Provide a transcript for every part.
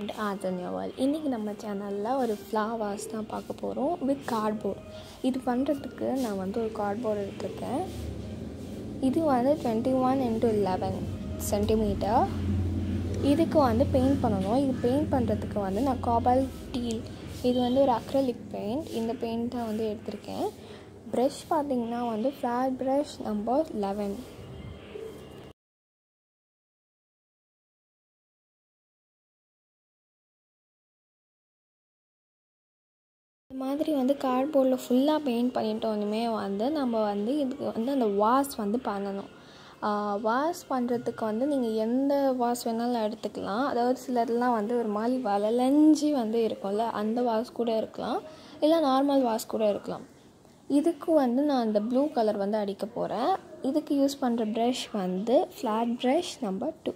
to arts and யோவல் இன்றைக்கி நம்ம சேனலில் ஒரு ஃப்ளாவர்ஸ் தான் பார்க்க போகிறோம் வித் கார்ட்போர்ட் இது பண்ணுறதுக்கு நான் வந்து ஒரு கார்ட்போர்ட் எடுத்திருக்கேன் இது வந்து twenty one into eleven centimetre இதுக்கு வந்து பெயிண்ட் பண்ணணும் இது பெயிண்ட் பண்ணுறதுக்கு வந்து நான் காபல் டீல் இது வந்து ஒரு அக்ரலிக் பெயிண்ட் இந்த பெயிண்ட் தான் வந்து எடுத்திருக்கேன் ப்ரஷ் பார்த்திங்கன்னா வந்து ஃப்ளாட் ப்ரஷ் நம்பர் லெவன் இந்த மாதிரி வந்து கார்ட்போர்டில் ஃபுல்லாக பெயிண்ட் பண்ணிட்டோன்னுமே வந்து நம்ம வந்து இதுக்கு வந்து அந்த வாஸ் வந்து பண்ணணும் வாஸ் பண்ணுறதுக்கு வந்து நீங்கள் எந்த வாஸ் வேணாலும் எடுத்துக்கலாம் அதாவது சிலர்லாம் வந்து ஒரு மாதிரி வளலஞ்சி வந்து இருக்கும்ல அந்த வாஸ் கூட இருக்கலாம் இல்லை நார்மல் வாஸ் கூட இருக்கலாம் இதுக்கு வந்து நான் அந்த ப்ளூ கலர் வந்து அடிக்க போகிறேன் இதுக்கு யூஸ் பண்ணுற ப்ரஷ் வந்து ஃப்ளாட் ப்ரஷ் நம்பர் டூ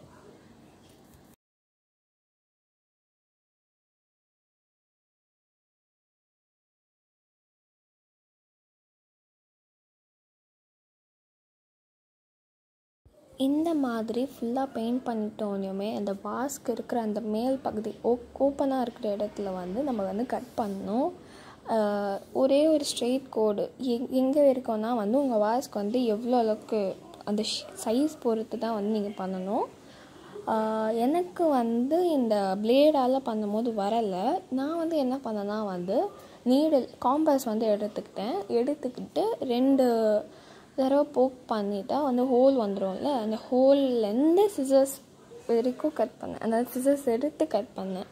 இந்த மாதிரி ஃபுல்லாக பெயிண்ட் பண்ணிட்டோன்னே அந்த வாஸ்க்கு இருக்கிற அந்த மேல் பகுதி ஓ ஓப்பனாக இருக்கிற இடத்துல வந்து நம்ம வந்து கட் பண்ணணும் ஒரே ஒரு ஸ்ட்ரெயிட் கோடு எங் எங்கே இருக்கோன்னா வந்து உங்கள் வாஸ்க்கு வந்து எவ்வளோ அளவுக்கு அந்த சைஸ் பொறுத்து தான் வந்து நீங்கள் பண்ணணும் எனக்கு வந்து இந்த பிளேடால் பண்ணும்போது வரலை நான் வந்து என்ன பண்ணேன்னா வந்து நீடல் காம்பஸ் வந்து எடுத்துக்கிட்டேன் எடுத்துக்கிட்டு ரெண்டு தடவை போக் பண்ணிட்டா வந்து ஹோல் வந்துடும்ல அந்த ஹோல்லேருந்து சிசர்ஸ் வரைக்கும் கட் பண்ணேன் அந்த சிசர்ஸ் எடுத்து கட் பண்ணேன்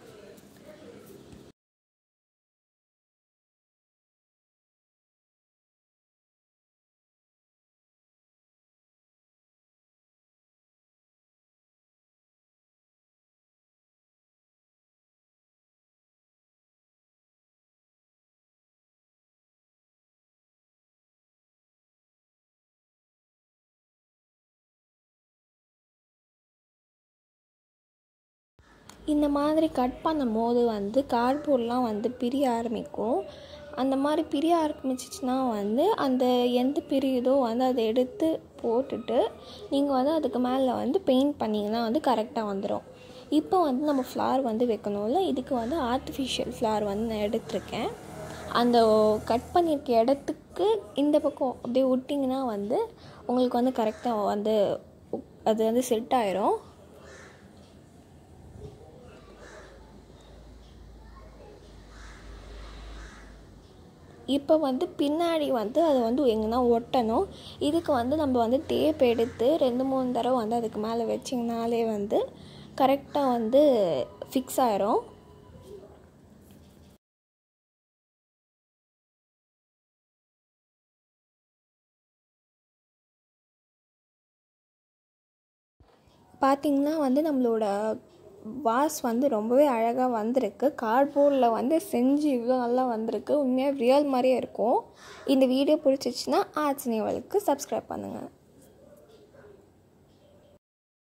இந்த மாதிரி கட் பண்ணும் போது வந்து கார்ட்போர்ட்லாம் வந்து பிரிய ஆரம்பிக்கும் அந்த மாதிரி பிரிய ஆரம்பிச்சிச்சுன்னா வந்து அந்த எந்த பிரியுதோ வந்து அதை எடுத்து போட்டுட்டு நீங்கள் வந்து அதுக்கு மேலே வந்து பெயிண்ட் பண்ணிங்கன்னா வந்து கரெக்டாக வந்துடும் இப்போ வந்து நம்ம ஃப்ளார் வந்து வைக்கணும்ல இதுக்கு வந்து ஆர்டிஃபிஷியல் ஃப்ளார் வந்து நான் எடுத்திருக்கேன் அந்த கட் பண்ணியிருக்க இடத்துக்கு இந்த பக்கம் அப்படியே விட்டிங்கன்னா வந்து உங்களுக்கு வந்து கரெக்டாக வந்து அது வந்து செட் ஆயிரும் இப்போ வந்து பின்னாடி வந்து அதை வந்து எங்கன்னா ஒட்டணும் இதுக்கு வந்து நம்ம வந்து டேப் எடுத்து ரெண்டு மூணு தடவை வந்து அதுக்கு மேலே வச்சிங்கனாலே வந்து கரெக்டாக வந்து ஃபிக்ஸ் ஆயிரும் பார்த்திங்கன்னா வந்து நம்மளோட வாஸ் வந்து ரொம்பவே அழகாக வந்திருக்கு கார்ட்போர்டில் வந்து செஞ்சு இவ்வளோ நல்லா வந்திருக்கு உண்மையாக ரியல் மாதிரியே இருக்கும் இந்த வீடியோ பிடிச்சிச்சின்னா ஆர்ட்ஸ் நேவலுக்கு சப்ஸ்கிரைப் பண்ணுங்கள்